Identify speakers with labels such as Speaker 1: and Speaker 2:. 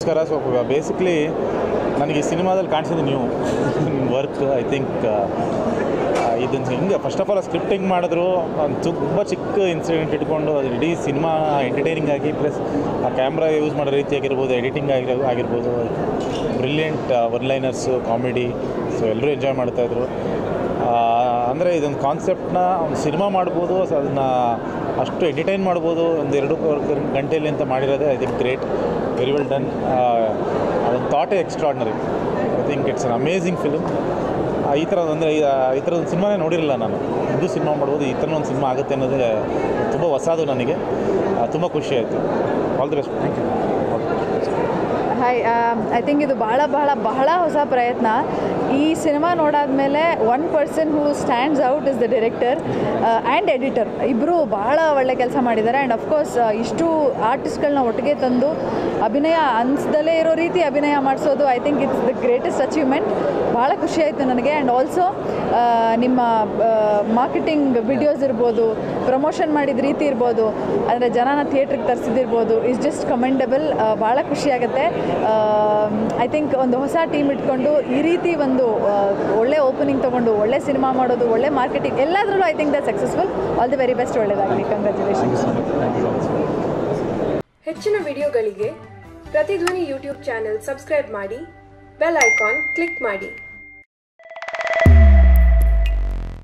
Speaker 1: ನಮಸ್ಕಾರ so basically ನನಗೆ ಈ ಸಿನಿಮಾದಲ್ಲಿ ಕಾಣಿಸಿದ್ದು ನೀವು ವರ್ಕ್ ಐ ಥಿಂಕ್ ಇದನ್ನು ಹಿಂಗೆ ಫಸ್ಟ್ ಆಫ್ ಆಲ್ ಸ್ಕ್ರಿಪ್ಟ್ ಹೆಂಗೆ ಮಾಡಿದ್ರು ಒಂದು ತುಂಬ ಚಿಕ್ಕ ಇನ್ಸಿಡೆಂಟ್ ಇಟ್ಕೊಂಡು ಅದು ಇಡೀ ಸಿನಿಮಾ ಎಂಟರ್ಟೈನಿಂಗ್ ಆಗಿ ಪ್ಲಸ್ ಆ ಕ್ಯಾಮ್ರಾ ಯೂಸ್ ಮಾಡೋ ರೀತಿ ಆಗಿರ್ಬೋದು ಎಡಿಟಿಂಗ್ ಆಗಿರೋ ಆಗಿರ್ಬೋದು ಬ್ರಿಲಿಯಂಟ್ ಒನ್ಲೈನರ್ಸು ಕಾಮಿಡಿ ಸೊ ಎಲ್ಲರೂ ಎಂಜಾಯ್ ಮಾಡ್ತಾಯಿದ್ರು ಅಂದರೆ ಇದೊಂದು ಕಾನ್ಸೆಪ್ಟ್ನ ಒಂದು ಸಿನಿಮಾ ಮಾಡ್ಬೋದು ಸೊ ಅದನ್ನು ಅಷ್ಟು ಎಂಟರ್ಟೈನ್ ಮಾಡ್ಬೋದು ಒಂದು ಎರಡು ಗಂಟೆಯಲ್ಲಿ ಅಂತ ಮಾಡಿರೋದೇ I think great very well done ಅದೊಂದು ಥಾಟೇ extraordinary I think it's an amazing film ಈ ಥರ ಅಂದರೆ ಈ ಥರದ ಒಂದು ಸಿನಿಮಾನೇ ನೋಡಿರಲಿಲ್ಲ ನಾನು ಇದು ಸಿನಿಮಾ ಮಾಡ್ಬೋದು ಈ ಥರ ಒಂದು ಸಿನಿಮಾ ಆಗುತ್ತೆ ಅನ್ನೋದೇ ತುಂಬ ಹೊಸದು ನನಗೆ ತುಂಬ ಖುಷಿ ಆಯಿತು all the best thank you
Speaker 2: hi I think ಇದು ಬಹಳ ಬಹಳ ಬಹಳ ಹೊಸ ಪ್ರಯತ್ನ ಈ ಸಿನಿಮಾ ನೋಡಾದ್ಮೇಲೆ one person who stands out is the director and editor ಇಬ್ಬರು ಬಹಳ ಒಳ್ಳೆ ಕೆಲಸ ಮಾಡಿದ್ದಾರೆ ಆ್ಯಂಡ್ ಅಫ್ಕೋರ್ಸ್ ಇಷ್ಟು ಆರ್ಟಿಸ್ಟ್ಗಳನ್ನ ಒಟ್ಟಿಗೆ ತಂದು ಅಭಿನಯ ಅನಿಸ್ದಲೇ ಇರೋ ರೀತಿ ಅಭಿನಯ ಮಾಡಿಸೋದು I think it's the greatest achievement ಭಾಳ ಖುಷಿ ಆಯಿತು ನನಗೆ ಆ್ಯಂಡ್ ಆಲ್ಸೋ ನಿಮ್ಮ ಮಾರ್ಕೆಟಿಂಗ್ ವಿಡಿಯೋಸ್ ಇರ್ಬೋದು ಪ್ರಮೋಷನ್ ಮಾಡಿದ ರೀತಿ ಇರ್ಬೋದು ಅಂದರೆ ಜನನ ಥಿಯೇಟ್ರಿಗೆ ತರಿಸಿದಿರ್ಬೋದು ಇಸ್ ಜಸ್ಟ್ ಕಮೆಂಡಬಲ್ ಭಾಳ ಖುಷಿಯಾಗುತ್ತೆ ಐ ಥಿಂಕ್ ಒಂದು ಹೊಸ ಟೀಮ್ ಇಟ್ಕೊಂಡು ಈ ರೀತಿ ಒಂದು ಆ, ಒಳ್ಳೆ ಓಪನಿಂಗ್ ತೊಗೊಂಡು ಒಳ್ಳೆ ಸಿನಿಮಾ ಮಾಡೋದು ಒಳ್ಳೆ ಮಾರ್ಕೆಟಿಂಗ್ ಎಲ್ಲದರಲ್ಲೂ I think the successful all the very best ಒಳ್ಳೆಯದಾಗಲಿ ಕಂಗ್ರ್ಯಾಚುಲೇಷನ್ಸ್
Speaker 3: ಹೆಚ್ಚಿನ ವಿಡಿಯೋಗಳಿಗೆ ಪ್ರತಿಧ್ವನಿ ಯೂಟ್ಯೂಬ್ ಚಾನೆಲ್ ಸಬ್ಸ್ಕ್ರೈಬ್ ಮಾಡಿ ಬೆಲ್ ಐಕಾನ್ ಕ್ಲಿಕ್ ಮಾಡಿ